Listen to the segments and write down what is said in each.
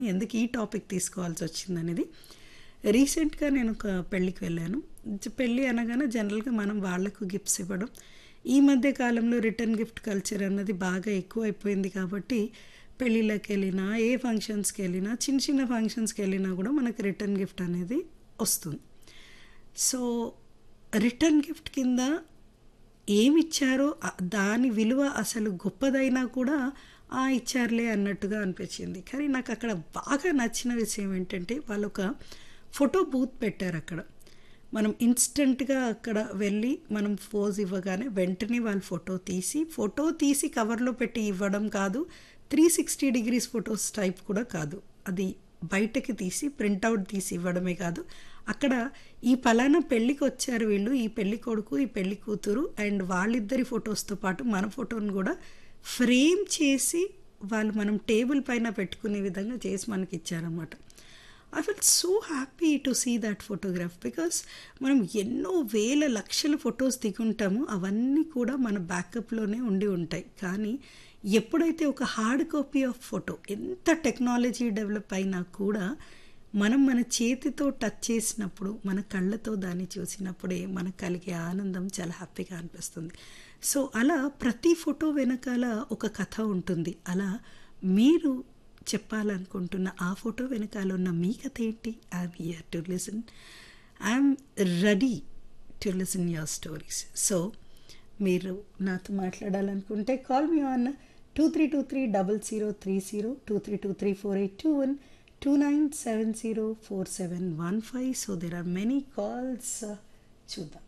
ఎందుకు ఈ టాపిక్ తీసుకోవాల్సి వచ్చిందనేది రీసెంట్గా నేను ఒక పెళ్ళికి వెళ్ళాను జ- పెళ్ళి అనగానే జనరల్గా మనం వాళ్ళకు గిఫ్ట్స్ ఇవ్వడం ఈ మధ్య కాలంలో రిటర్న్ గిఫ్ట్ కల్చర్ అన్నది బాగా ఎక్కువ అయిపోయింది కాబట్టి పెళ్ళిళ్ళకి వెళ్ళినా ఏ ఫంక్షన్స్కి వెళ్ళినా చిన్న చిన్న ఫంక్షన్స్కి వెళ్ళినా కూడా మనకి రిటర్న్ గిఫ్ట్ అనేది వస్తుంది సో రిటర్న్ గిఫ్ట్ కింద ఏమిచ్చారో ఆ- దాని విలువ అసలు గొప్పదైనా కూడా ఆ ఇచ్చారులే అన్నట్టుగా అనిపించింది కానీ నాకు అక్కడ బాగా నచ్చిన విషయం ఏంటంటే వాళ్ళు ఒక ఫోటో బూత్ పెట్టారు అక్కడ మనం ఇన్స్టెంట్గా అక్కడ వెళ్ళి మనం పోజ్ ఇవ్వగానే వెంటనే వాళ్ళు ఫోటో తీసి ఫోటో తీసి కవర్లో పెట్టి ఇవ్వడం కాదు three sixty degrees photos type కూడా కాదు అది బయటకి తీసి ప్రింట్అవుట్ తీసి ఇవ్వడమే కాదు అక్కడ ఈ పలానా పెళ్ళికి వచ్చారు వీళ్ళు ఈ పెళ్లి కొడుకు ఈ పెళ్లి కూతురు అండ్ వాళ్ళిద్దరి ఫొటోస్తో పాటు మన ఫోటోని కూడా ఫ్రేమ్ చేసి వాళ్ళు మనం టేబుల్ పైన పెట్టుకునే విధంగా చేసి మనకి ఇచ్చారన్నమాట I feel so happy to see that photograph because మనం ఎన్నో వేల లక్షల ఫొటోస్ దిగుంటామో అవన్నీ కూడా మన బ్యాకప్లోనే ఉండి ఉంటాయి కానీ ఎప్పుడైతే ఒక హార్డ్ కాపీ ఆఫ్ ఫోటో ఎంత టెక్నాలజీ డెవలప్ అయినా కూడా మనం మన చేతితో టచ్ చేసినప్పుడు మన కళ్ళతో దాన్ని చూసినప్పుడే మనకు కలిగే ఆనందం చాలా హ్యాపీగా అనిపిస్తుంది సో అలా ప్రతి ఫోటో వెనకాల ఒక కథ ఉంటుంది అలా మీరు చెప్పాలనుకుంటున్న ఆ ఫోటో వెనకాల ఉన్న మీ కథ ఏంటి I'm here to listen I'm ready to listen your stories so మీరు నాతో మాట్లాడాలనుకుంటే call me on two three two three double zero three zero two three two three four eight two one two nine seven zero four seven one five so there are many calls చూద్దాం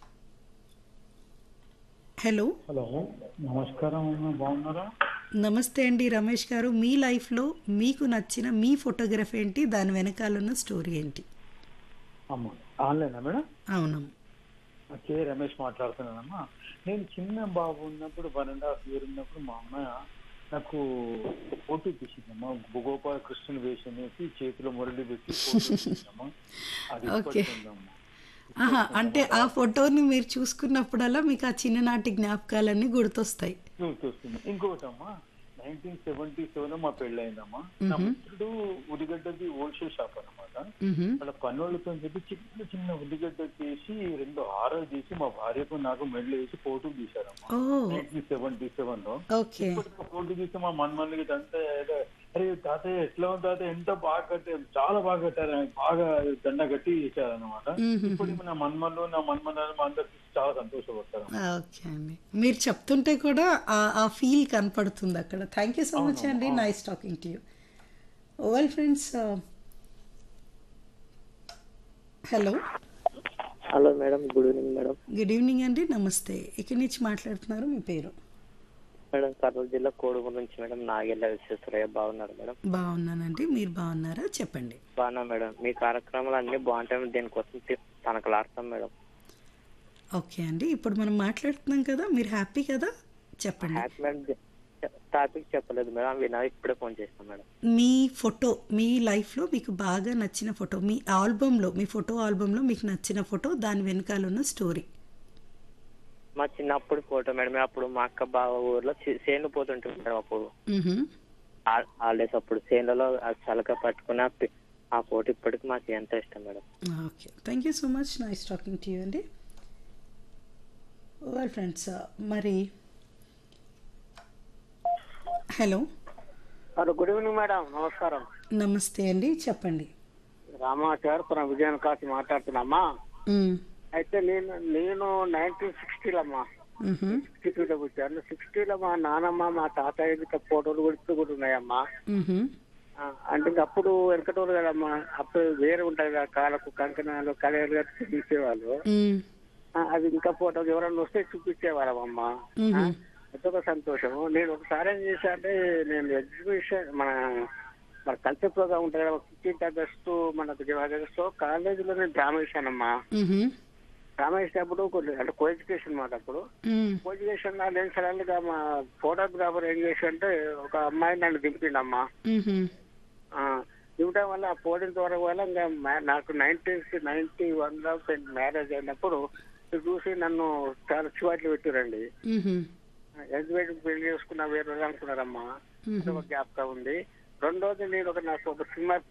hello hello నమస్కారం అమ్మ బాగున్నారా నమస్తే అండి రమేష్ గారు మీ లైఫ్లో మీకు నచ్చిన మీ ఫోటోగ్రఫీ ఏంటి దాని వెనకాల ఉన్న స్టోరీ ఏంటి అమ్మ ఆన్లైనా మేడం అవునమ్మ కే రమేష్ మాట్లాడుతున్నానమ్మా నేను చిన్న బాబు ఉన్నప్పుడు వన్ అండ్ హాఫ్ ఇయర్ ఉన్నప్పుడు మా అమ్మ నాకు ఫోటో తీసిందమ్మా గోపాల కృష్ణుని వేషం వేసి చేతిలో మురళి పెట్టి ఫోటో తీసిందమ్మా అది ఓకే. ఇప్పటికీ ఉందమ్మా ఆహా అంటే ఆ ఫోటోని మీరు చూసుకున్నప్పుడల్లా మీకు ఆ చిన్ననాటి జ్ఞాపకాలన్నీ గుర్తొస్తాయి చూస్తుంది ఇంకోటమ్మా నైన్టీన్ సెవెంటీ సెవెన్ మా పెళ్ళయిందమ్మా నా మిత్రుడు ఉడిగడ్డది హోల్సేల్ షాప్ అన్నమాట మ్హూ. వాళ్ళ పనులతో చెప్పి చిన్న చిన్న ఉల్లిగడ్డ చేసి రెండు హారాలు చేసి మా భార్యకు నాకు మెడలు వేసి ఫోటో తీశారమ్మా ఓ నైన్టీన్ సెవెంటీ సెవెన్ లో ఓకే ఇప్పటికి ఫోటో తీసి మా మన్మల్లికి ఇదంతా ఏదో, అరే తాతయ్య ఎట్లా ఉంది తాతయ్య ఎంత బాగా కట్టారు చాలా బాగా కట్టారు ఆయన బాగా దండ కట్టి చేశారనమాట మ్మ్. ఇప్పటికి నా మన్మల్లు నా మన్మల్లు మా అందరికి చాలా సంతోషపడతారు ఓకే అండి మీరు చెప్తుంటే కూడా ఆ- ఆ ఫీల్ కనపడుతుంది అక్కడ థ్యాంక్ యూ సో మచ్ అండి nice talking to you well friends hello hello madam good evening madam good evening అండి నమస్తే ఇక్కడి నుంచి మాట్లాడుతున్నారు మీ పేరు మేడం కర్నూలు జిల్లా కోడుమూరు నుంచి మేడం నాగెల్ల విశ్వేశ్వరయ్య బాగున్నారు మేడం బాగున్నానండి మీరు బాగున్నారా చెప్పండి బాగున్నా మేడం మీ కార్యక్రమాలు అన్ని బాగుంటాయి దేనికోసం తి- తనకలాడతాం మేడం ఓకే అండి ఇప్పుడు మనం మాట్లాడుతున్నాం కదా మీరు హ్యాపీ కదా చెప్పండి హ్యాపీ మేడం టాపిక్ చెప్పలేదు మేడం వినా ఇప్పుడే ఫోన్ చేస్తాం మేడం మీ ఫోటో మీ లైఫ్లో మీకు బాగా నచ్చిన ఫోటో మీ ఆల్బంలో మీ ఫోటో ఆల్బంలో మీకు నచ్చిన ఫోటో దాని వెనకాల ఉన్న స్టోరీ మా చిన్నప్పుడు ఫోటో మేడం అప్పుడు మా అక్క బావ ఊర్లో చే- చేను పోతుంటుంది మేడం అప్పుడు హాలిడేస్ అప్పుడు చేనులలో ఆ చలక పట్టుకుని ఆ పి- ఆ ఫోటో ఇప్పటికి మాకు ఎంతో ఇష్టం madam okay thank you so much nice talking to you అండి వెల్ ఫ్రెండ్స్ మరి hello hello good evening madam నమస్కారం నమస్తే అండి చెప్పండి రామాచార్ ఫ్రమ్ విజయన్ కాసి మాట్లాడుతున్నామ్మా మ్మ్. అయితే నేను నేను నైన్టీన్ సిక్స్టీలమ్మా మ్హూ. సిక్స్టీ టూలో పుట్టాను సిక్స్టీలో మా నానమ్మ మా తాతయ్య గిట్ల ఫోటోలు కూడా ఇప్పుడు కూడా ఉన్నాయమ్మా మ్హూ. ఆ, అంటే ఇంక అప్పుడు వెనకటోళ్ళు కదమ్మా అప్పుడు వేరే ఉంటాయి కదా కాళ్ళకు కంకణాలు కళలు కట్టి తీసేవాళ్ళు మ్మ్. ఆ, అవి ఇంకా ఫోటోలు ఎవరన్నా వస్తే చూపించేవాళ్ళమ్మా మ్హూ. అదొక సంతోషం నేను ఒకసారి ఏం చేశా అంటే నేను ఎగ్జిబిషన్ మన మన కల్చర్ ప్రోగ్రామ్ ఉంటుంది కదా ఫిఫ్టీన్త్ ఆగస్ట్ మనకు ఆగస్ట్ కాలేజీలో నేను డ్రామా వేసానమ్మా మ్హూ. డ్రామా వేసినప్పుడు కొన్ని అంటే కో ఎడ్యుకేషన్ మాట అప్పుడు మ్మ్. కో ఎడ్యుకేషన్ లో నేను సడన్ గా మా ఫోటోగ్రాఫర్ ఏం చేశాడంటే ఒక అమ్మాయి నన్ను దింపిండమ్మా మ్హూ. ఆ, దింపడం వల్ల ఆ పోడిన ద్వారా వల్ల ఇంకా మా- నాకు నైన్టీన్ నైన్టీ వన్ లో మ్యారేజ్ అయినప్పుడు చూసి నన్ను చాలా చివాట్లు పెట్టారండి మ్హూ. ఎగ్జిబిషన్ పెళ్లి చేసుకున్న వేరే వాళ్ళు అనుకున్నారమ్మా మ్హూ. అదొక జ్ఞాపకం ఉంది రెండోది నేను ఒక నాకు ఒక సినిమా